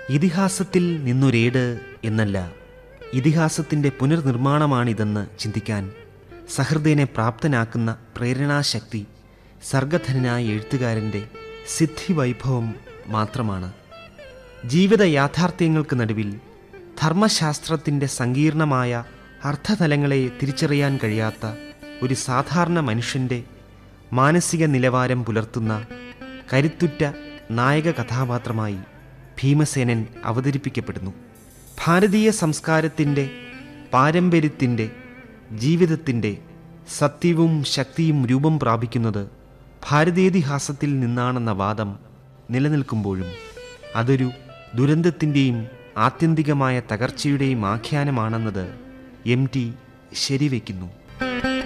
ഇതിഹാസത്തിൽ നിന്നൊരേട് എന്നല്ല ഇതിഹാസത്തിൻ്റെ പുനർനിർമ്മാണമാണിതെന്ന് ചിന്തിക്കാൻ സഹൃദയനെ പ്രാപ്തനാക്കുന്ന പ്രേരണാശക്തി സർഗധനായ എഴുത്തുകാരൻ്റെ സിദ്ധിവൈഭവം മാത്രമാണ് ജീവിത യാഥാർത്ഥ്യങ്ങൾക്ക് നടുവിൽ ധർമ്മശാസ്ത്രത്തിൻ്റെ സങ്കീർണമായ അർത്ഥതലങ്ങളെ തിരിച്ചറിയാൻ കഴിയാത്ത ഒരു സാധാരണ മനുഷ്യൻ്റെ മാനസിക നിലവാരം പുലർത്തുന്ന കരുത്തുറ്റ നായക കഥാപാത്രമായി ഭീമസേനൻ അവതരിപ്പിക്കപ്പെടുന്നു ഭാരതീയ സംസ്കാരത്തിൻ്റെ പാരമ്പര്യത്തിൻ്റെ ജീവിതത്തിൻ്റെ സത്യവും ശക്തിയും രൂപം പ്രാപിക്കുന്നത് ഭാരതീയതിഹാസത്തിൽ നിന്നാണെന്ന വാദം നിലനിൽക്കുമ്പോഴും അതൊരു ദുരന്തത്തിൻ്റെയും ആത്യന്തികമായ തകർച്ചയുടെയും ആഖ്യാനമാണെന്നത് എം ടി ശരിവെക്കുന്നു